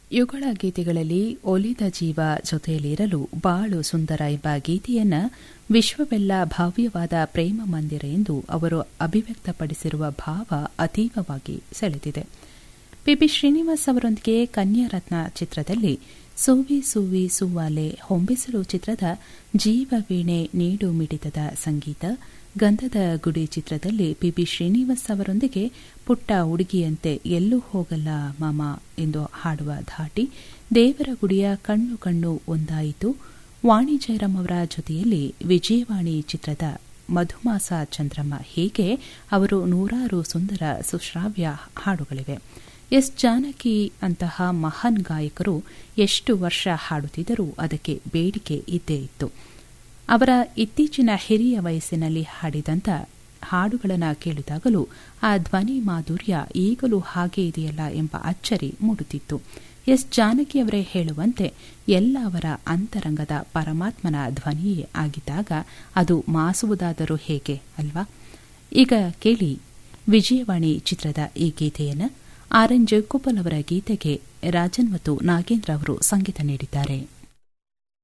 ಯುಗಳ ಗೀತೆಗಳಲ್ಲಿ ಒಲಿದ ಜೀವ ಜೊತೆಯಲ್ಲಿರಲು ಬಾಳು ಸುಂದರ ಎಂಬ ಗೀತೆಯನ್ನ ವಿಶ್ವವೆಲ್ಲ ಭವ್ಯವಾದ ಪ್ರೇಮ ಮಂದಿರ ಎಂದು ಅವರು ಅಭಿವ್ಯಕ್ತಪಡಿಸಿರುವ ಭಾವ ಅತೀವವಾಗಿ ಸೆಳೆದಿದೆ ಪಿಬಿ ಶ್ರೀನಿವಾಸ್ ಅವರೊಂದಿಗೆ ಕನ್ಯಾರತ್ನ ಚಿತ್ರದಲ್ಲಿ ಸೂವಿ ಸೂವಿ ಸೂವಾಲೆ ಹೊಂಬಿಸಲು ಚಿತ್ರದ ಜೀವವೀಣೆ ನೀಡು ಮಿಡಿತದ ಸಂಗೀತ ಗಂಧದ ಗುಡಿ ಚಿತ್ರದಲ್ಲಿ ಪಿಬಿ ಶ್ರೀನಿವಾಸ್ ಅವರೊಂದಿಗೆ ಪುಟ್ಟ ಹುಡುಗಿಯಂತೆ ಎಲ್ಲೂ ಹೋಗಲ್ಲ ಮಾಮ ಎಂದು ಹಾಡುವ ಧಾಟಿ ದೇವರ ಗುಡಿಯ ಕಣ್ಣು ಕಣ್ಣು ಒಂದಾಯಿತು ವಾಣಿ ಜಯರಾಮ್ ಅವರ ಜೊತೆಯಲ್ಲಿ ವಿಜಯವಾಣಿ ಚಿತ್ರದ ಮಧುಮಾಸ ಚಂದ್ರಮ್ಮ ಹೀಗೆ ಅವರು ನೂರಾರು ಸುಂದರ ಸುಶ್ರಾವ್ಯ ಹಾಡುಗಳಿವೆ ಎಸ್ ಜಾನಕಿ ಅಂತಹ ಮಹಾನ್ ಗಾಯಕರು ಎಷ್ಟು ವರ್ಷ ಹಾಡುತ್ತಿದ್ದರೂ ಅದಕ್ಕೆ ಬೇಡಿಕೆ ಇದ್ದೇ ಇತ್ತು ಅವರ ಇತ್ತೀಚಿನ ಹಿರಿಯ ವಯಸ್ಸಿನಲ್ಲಿ ಹಾಡಿದಂಥ ಹಾಡುಗಳನ್ನು ಕೇಳಿದಾಗಲೂ ಆ ಧ್ವನಿ ಮಾಧುರ್ಯ ಈಗಲೂ ಹಾಗೆ ಇದೆಯಲ್ಲ ಎಂಬ ಅಚ್ಚರಿ ಮೂಡುತ್ತಿತ್ತು ಎಸ್ ಜಾನಕಿ ಅವರೇ ಹೇಳುವಂತೆ ಎಲ್ಲ ಅವರ ಅಂತರಂಗದ ಪರಮಾತ್ಮನ ಧ್ವನಿಯೇ ಆಗಿದ್ದಾಗ ಅದು ಮಾಸುವುದಾದರೂ ಹೇಗೆ ಅಲ್ವಾ ಈಗ ಕೇಳಿ ವಿಜಯವಾಣಿ ಚಿತ್ರದ ಈ ಗೀತೆಯನ್ನು ಆರ್ ಎನ್ ಜಯಗೋಪಾಲ್ ಅವರ ಗೀತೆಗೆ ರಾಜನ್ ಮತ್ತು ನಾಗೇಂದ್ರ ಅವರು ಸಂಗೀತ ನೀಡಿದ್ದಾರೆ